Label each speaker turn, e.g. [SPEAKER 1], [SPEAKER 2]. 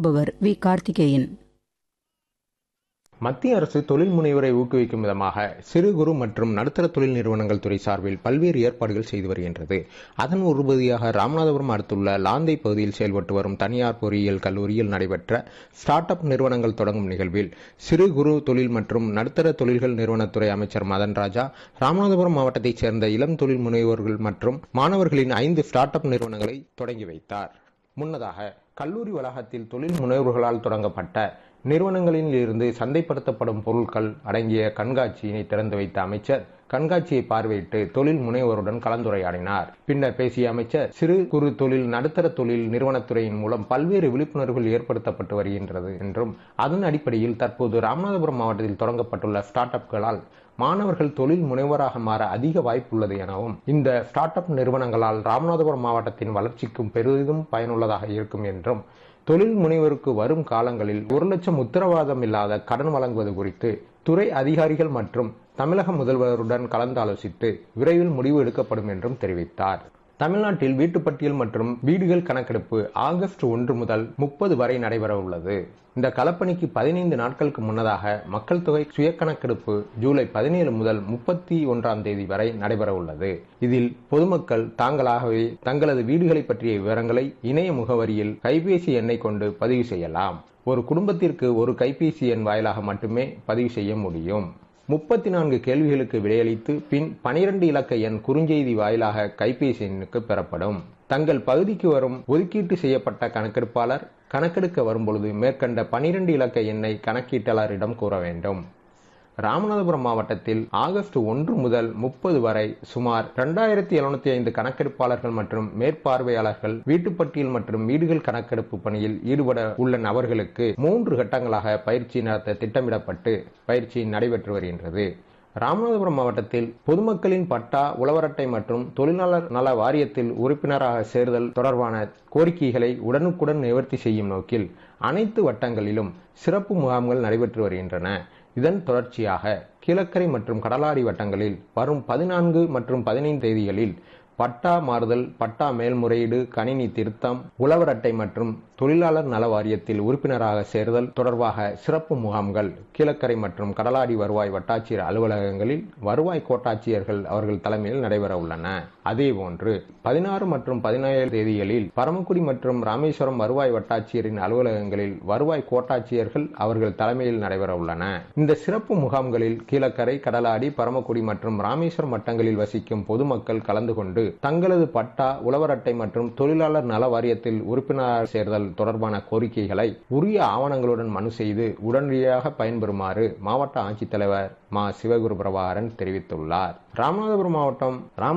[SPEAKER 1] வழங்குபவர் வி கார்த்திகேயன்
[SPEAKER 2] மத்திய அரசு தொழில் முனைவரை ஊக்குவிக்கும் விதமாக சிறு குறு மற்றும் நடுத்தர தொழில் நிறுவனங்கள் துறை சார்பில் பல்வேறு ஏற்பாடுகள் செய்து வருகின்றது அதன் ஒரு பகுதியாக ராமநாதபுரம் அடுத்துள்ள லாந்தை பகுதியில் செயல்பட்டு வரும் தனியார் பொறியியல் கல்லூரியில் நடைபெற்ற ஸ்டார்ட் அப் நிறுவனங்கள் தொடங்கும் நிகழ்வில் சிறு குறு தொழில் மற்றும் நடுத்தர தொழில்கள் நிறுவனத்துறை அமைச்சர் மதன் ராஜா ராமநாதபுரம் மாவட்டத்தைச் சேர்ந்த இளம் தொழில் முனைவோர்கள் மற்றும் மாணவர்களின் ஐந்து ஸ்டார்ட் அப் நிறுவனங்களை தொடங்கி வைத்தார் முன்னதாக கல்லூரி வளாகத்தில் தொழில் முனைவோர்களால் தொடங்கப்பட்ட நிறுவனங்களில் இருந்து சந்தைப்படுத்தப்படும் பொருட்கள் அடங்கிய கண்காட்சியினை திறந்து வைத்த அமைச்சர் கண்காட்சியை பார்வையிட்டு தொழில் முனைவோருடன் கலந்துரையாடினார் பின்னர் பேசிய அமைச்சர் சிறு குறு தொழில் நடுத்தர தொழில் நிறுவனத்துறையின் மூலம் பல்வேறு விழிப்புணர்வுகள் ஏற்படுத்தப்பட்டு வருகின்றது என்றும் அதன் அடிப்படையில் தற்போது ராமநாதபுரம் மாவட்டத்தில் தொடங்கப்பட்டுள்ள ஸ்டார்ட் அப்களால் மாணவர்கள் தொழில் முனைவராக மாற அதிக வாய்ப்புள்ளது எனவும் இந்த ஸ்டார்ட் அப் நிறுவனங்களால் ராமநாதபுரம் மாவட்டத்தின் வளர்ச்சிக்கும் பெரிதும் பயனுள்ளதாக இருக்கும் என்றும் தொழில் முனைவருக்கு வரும் காலங்களில் ஒரு லட்சம் உத்தரவாதம் இல்லாத கடன் வழங்குவது குறித்து துறை அதிகாரிகள் மற்றும் தமிழக முதல்வருடன் கலந்து ஆலோசித்து விரைவில் முடிவு எடுக்கப்படும் என்றும் தெரிவித்தார் தமிழ்நாட்டில் வீட்டுப்பட்டியல் மற்றும் வீடுகள் கணக்கெடுப்பு ஆகஸ்ட் ஒன்று முதல் முப்பது வரை நடைபெற உள்ளது இந்த களப்பணிக்கு பதினைந்து நாட்களுக்கு முன்னதாக மக்கள் தொகை சுய கணக்கெடுப்பு ஜூலை பதினேழு முதல் முப்பத்தி ஒன்றாம் தேதி வரை நடைபெற உள்ளது இதில் பொதுமக்கள் தாங்களாகவே தங்களது வீடுகளை பற்றிய விவரங்களை இணைய முகவரியில் கைபேசி எண்ணை கொண்டு பதிவு செய்யலாம் ஒரு குடும்பத்திற்கு ஒரு கைபேசி எண் வாயிலாக மட்டுமே பதிவு செய்ய முடியும் முப்பத்தி நான்கு கேள்விகளுக்கு விடையளித்து பின் பனிரெண்டு இலக்க எண் குறுஞ்செய்தி வாயிலாக கைபேசி எண்ணுக்கு பெறப்படும் தங்கள் பகுதிக்கு வரும் ஒதுக்கீட்டு செய்யப்பட்ட கணக்கெடுப்பாளர் கணக்கெடுக்க வரும்பொழுது மேற்கண்ட பனிரெண்டு இலக்க எண்ணை கணக்கீட்டாளரிடம் கூற வேண்டும் ராமநாதபுரம் மாவட்டத்தில் ஆகஸ்ட் ஒன்று முதல் முப்பது வரை சுமார் இரண்டாயிரத்தி எழுநூத்தி ஐந்து கணக்கெடுப்பாளர்கள் மற்றும் மேற்பார்வையாளர்கள் வீட்டுப்பட்டியல் மற்றும் வீடுகள் கணக்கெடுப்பு பணியில் ஈடுபட உள்ள நபர்களுக்கு மூன்று கட்டங்களாக பயிற்சி நடத்த திட்டமிடப்பட்டு பயிற்சி நடைபெற்று வருகின்றது ராமநாதபுரம் மாவட்டத்தில் பொதுமக்களின் பட்டா உழவர் அட்டை மற்றும் தொழிலாளர் நல வாரியத்தில் உறுப்பினராக சேர்தல் தொடர்பான கோரிக்கைகளை உடனுக்குடன் நிவர்த்தி செய்யும் நோக்கில் அனைத்து வட்டங்களிலும் சிறப்பு முகாம்கள் நடைபெற்று வருகின்றன இதன் தொடர்ச்சியாக கீழக்கரை மற்றும் கடலாடி வட்டங்களில் வரும் பதினான்கு மற்றும் பதினைந்து தேதிகளில் பட்டா மாறுதல் பட்டா மேல்முறையீடு கணினி திருத்தம் உழவர் அட்டை மற்றும் தொழிலாளர் நல வாரியத்தில் உறுப்பினராக சேர்தல் தொடர்பாக சிறப்பு முகாம்கள் கீழக்கரை மற்றும் கடலாடி வருவாய் வட்டாட்சியர் அலுவலகங்களில் வருவாய் கோட்டாட்சியர்கள் அவர்கள் தலைமையில் நடைபெற உள்ளன அதேபோன்று பதினாறு மற்றும் பதினேழு தேதிகளில் பரமக்குடி மற்றும் ராமேஸ்வரம் வருவாய் வட்டாட்சியரின் அலுவலகங்களில் வருவாய் கோட்டாட்சியர்கள் அவர்கள் தலைமையில் நடைபெற உள்ளன இந்த சிறப்பு முகாம்களில் கீழக்கரை கடலாடி பரமக்குடி மற்றும் ராமேஸ்வரம் வட்டங்களில் வசிக்கும் பொதுமக்கள் கலந்து கொண்டு தங்களது பட்டா உழவர் அட்டை மற்றும் தொழிலாளர் நல வாரியத்தில் உறுப்பினர் சேர்தல் தொடர்பான கோரிக்கைகளை உரிய ஆவணங்களுடன் மனு செய்து உடனடியாக பயன்பெறுமாறு மாவட்ட ஆட்சித்தலைவர் மா சிவகுரு பிரபாகரன் தெரிவித்துள்ளார் ராமநாதபுரம் மாவட்டம் ராம